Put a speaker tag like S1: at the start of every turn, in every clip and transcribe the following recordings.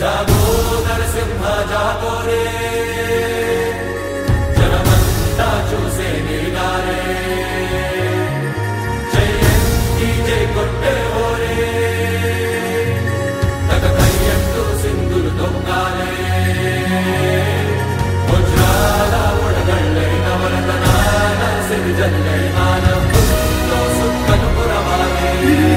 S1: జాగో నరసింహ జాగో రే జనమంతా చూసే నీలారే జయంతి జై కొట్టే హోరే తగ కయ్యంటూ సింధులు దొంగాలే వజ్రాల ఒడగళ్ళై నవరతనాల సిరిజల్లై ఆనందంలో సుక్కను పురవాలే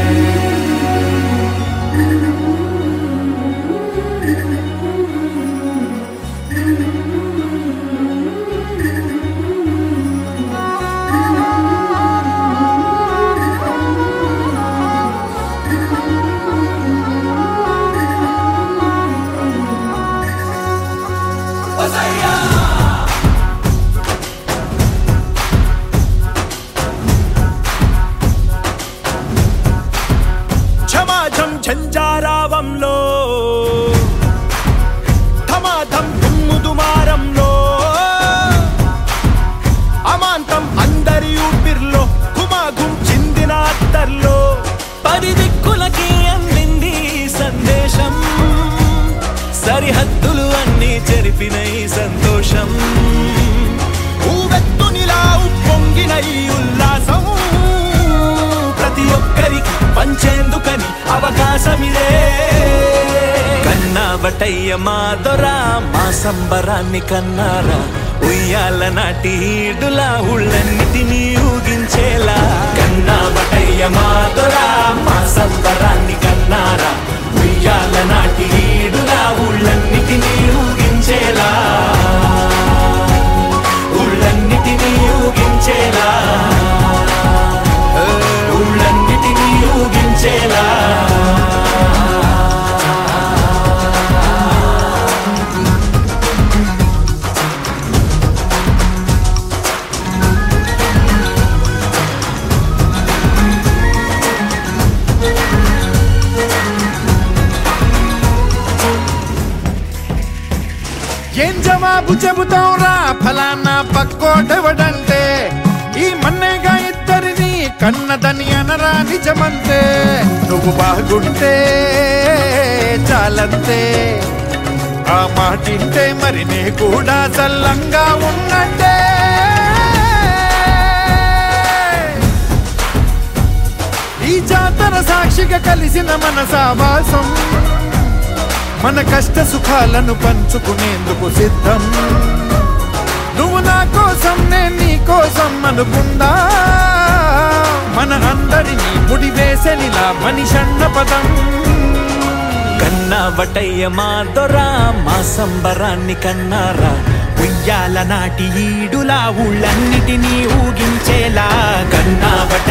S2: క్షమాజం ఝంజారావంలో ధమాధం దుమ్ముదుమారంలో అమాంతం అందరి ఊపిర్లో గుమాగుం చిందిన అత్తర్లో పది దిక్కులకి అందింది ఈ సందేశం సరిహద్దులు అన్నీ చెరిపిన ఈ సంతోషం ఊవెత్తునిలా ఉప్పొంగిన ఈ ఉల్లాసం ప్రతి ఒక్కరికి పంచేందుకని అవకాశమిదే కన్నా బటయ్య మా దొరా మా సంబరాన్ని కన్నారా ఉయ్యాల నాటి ఈడులా ఉళ్ళన్నిటినీ ఊగించేలా కన్నా బటయ్య మా దొరా మా సంబరాన్ని కన్నారా ఉయ్యాల నాటి ఈడులా ఉళ్ళన్నిటినీ ఊగించేలా ఉళ్ళన్నిటినీ ఊగించేలా ఊళ్ళన్నిటినీ ఊగించేలా
S3: ఏం జవాబు చెబుతాం రా ఫలానా పక్కోటెవడంటే ఈ మన్నేగా ఇద్దరిని కన్నదని అనరా నిజమంతే నువ్వు బాగుంటే చాలంతే ఆ మాటింటే మరి నీ కూడా చల్లంగా ఉన్నట్టే ఈ జాతర సాక్షిగా కలిసిన మన సావాసం మన కష్ట సుఖాలను పంచుకునేందుకు సిద్ధం నువ్వు నా కోసం నేను నీ కోసం అనుకుందా మన అందరినీ ముడివేసనిలా మనిషన్న పదం
S2: కన్నా బటయ్య మా దొరా మా సంబరాన్ని కన్నారా ఉయ్యాల నాటి ఈడులా ఊళ్ళన్నిటినీ ఊగించేలా కన్నా బట